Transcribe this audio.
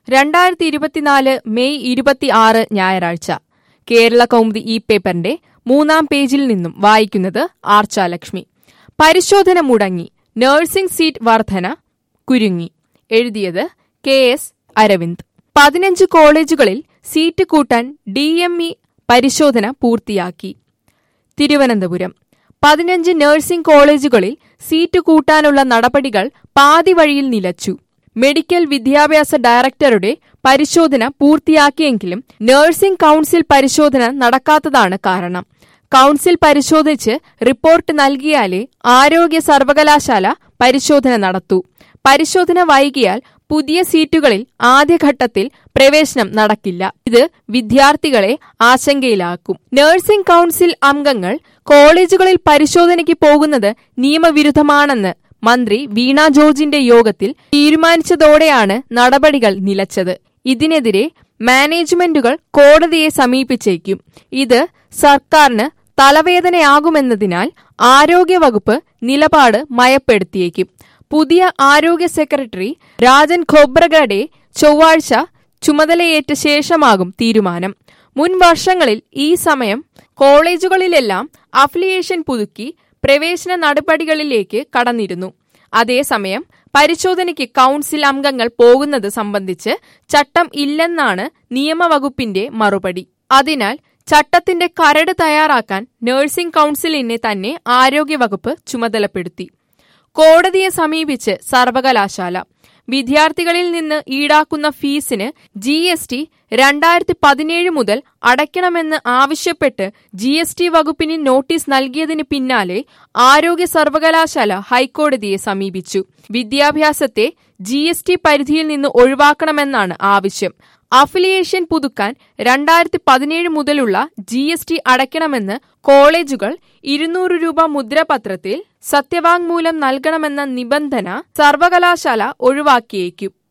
രണ്ടായിരത്തി ഇരുപത്തിനാല് മെയ് ഇരുപത്തി ആറ് ഞായറാഴ്ച കേരള കൗമുദി ഈ പേപ്പറിന്റെ മൂന്നാം പേജിൽ നിന്നും വായിക്കുന്നത് ആർച്ചാലക്ഷ്മി പരിശോധന മുടങ്ങി നഴ്സിംഗ് സീറ്റ് വർധന കുരുങ്ങി എഴുതിയത് കെ എസ് അരവിന്ദ് പതിനഞ്ച് കോളേജുകളിൽ സീറ്റ് കൂട്ടാൻ ഡി എം ഇ പരിശോധന പൂർത്തിയാക്കി തിരുവനന്തപുരം പതിനഞ്ച് നഴ്സിംഗ് കോളേജുകളിൽ സീറ്റ് കൂട്ടാനുള്ള നടപടികൾ പാതി വഴിയിൽ നിലച്ചു മെഡിക്കൽ വിദ്യാഭ്യാസ ഡയറക്ടറുടെ പരിശോധന പൂർത്തിയാക്കിയെങ്കിലും നഴ്സിംഗ് കൌൺസിൽ പരിശോധന നടക്കാത്തതാണ് കാരണം കൌൺസിൽ പരിശോധിച്ച് റിപ്പോർട്ട് നൽകിയാലേ ആരോഗ്യ സർവകലാശാല പരിശോധന നടത്തൂ പരിശോധന വൈകിയാൽ പുതിയ സീറ്റുകളിൽ ആദ്യഘട്ടത്തിൽ പ്രവേശനം നടക്കില്ല ഇത് വിദ്യാർത്ഥികളെ ആശങ്കയിലാക്കും നഴ്സിംഗ് കൌൺസിൽ അംഗങ്ങൾ കോളേജുകളിൽ പരിശോധനയ്ക്ക് പോകുന്നത് നിയമവിരുദ്ധമാണെന്ന് മന്ത്രി വീണ ജോർജിന്റെ യോഗത്തിൽ തീരുമാനിച്ചതോടെയാണ് നടപടികൾ നിലച്ചത് ഇതിനെതിരെ മാനേജ്മെന്റുകൾ കോടതിയെ സമീപിച്ചേക്കും ഇത് സർക്കാരിന് തലവേദനയാകുമെന്നതിനാൽ ആരോഗ്യവകുപ്പ് നിലപാട് മയപ്പെടുത്തിയേക്കും പുതിയ ആരോഗ്യ സെക്രട്ടറി രാജൻ ഖോബ്രഗഡെ ചൊവ്വാഴ്ച ചുമതലയേറ്റ ശേഷമാകും തീരുമാനം മുൻ വർഷങ്ങളിൽ ഈ സമയം കോളേജുകളിലെല്ലാം അഫിലിയേഷൻ പുതുക്കി പ്രവേശന നടപടികളിലേക്ക് കടന്നിരുന്നു അതേസമയം പരിശോധനയ്ക്ക് കൌൺസിൽ അംഗങ്ങൾ പോകുന്നത് സംബന്ധിച്ച് ചട്ടം ഇല്ലെന്നാണ് നിയമവകുപ്പിന്റെ മറുപടി അതിനാൽ ചട്ടത്തിന്റെ കരട് തയ്യാറാക്കാൻ നഴ്സിംഗ് കൌൺസിലിനെ തന്നെ ആരോഗ്യവകുപ്പ് ചുമതലപ്പെടുത്തി കോടതിയെ സമീപിച്ച് സർവകലാശാല വിദ്യാർത്ഥികളിൽ നിന്ന് ഈടാക്കുന്ന ഫീസിന് ജി എസ് ടി രണ്ടായിരത്തി പതിനേഴ് മുതൽ അടയ്ക്കണമെന്ന് ആവശ്യപ്പെട്ട് ജി എസ് ടി വകുപ്പിന് നോട്ടീസ് നൽകിയതിന് പിന്നാലെ ആരോഗ്യ സർവകലാശാല ഹൈക്കോടതിയെ സമീപിച്ചു വിദ്യാഭ്യാസത്തെ ജി എസ് ടി പരിധിയിൽ നിന്ന് ഒഴിവാക്കണമെന്നാണ് ആവശ്യം അഫിലിയേഷൻ പുതുക്കാൻ രണ്ടായിരത്തി പതിനേഴ് മുതലുള്ള ജി എസ് ടി അടയ്ക്കണമെന്ന് കോളേജുകൾ ഇരുന്നൂറ് രൂപ മുദ്രപത്രത്തിൽ സത്യവാങ്മൂലം നൽകണമെന്ന നിബന്ധന സർവകലാശാല ഒഴിവാക്കിയേക്കും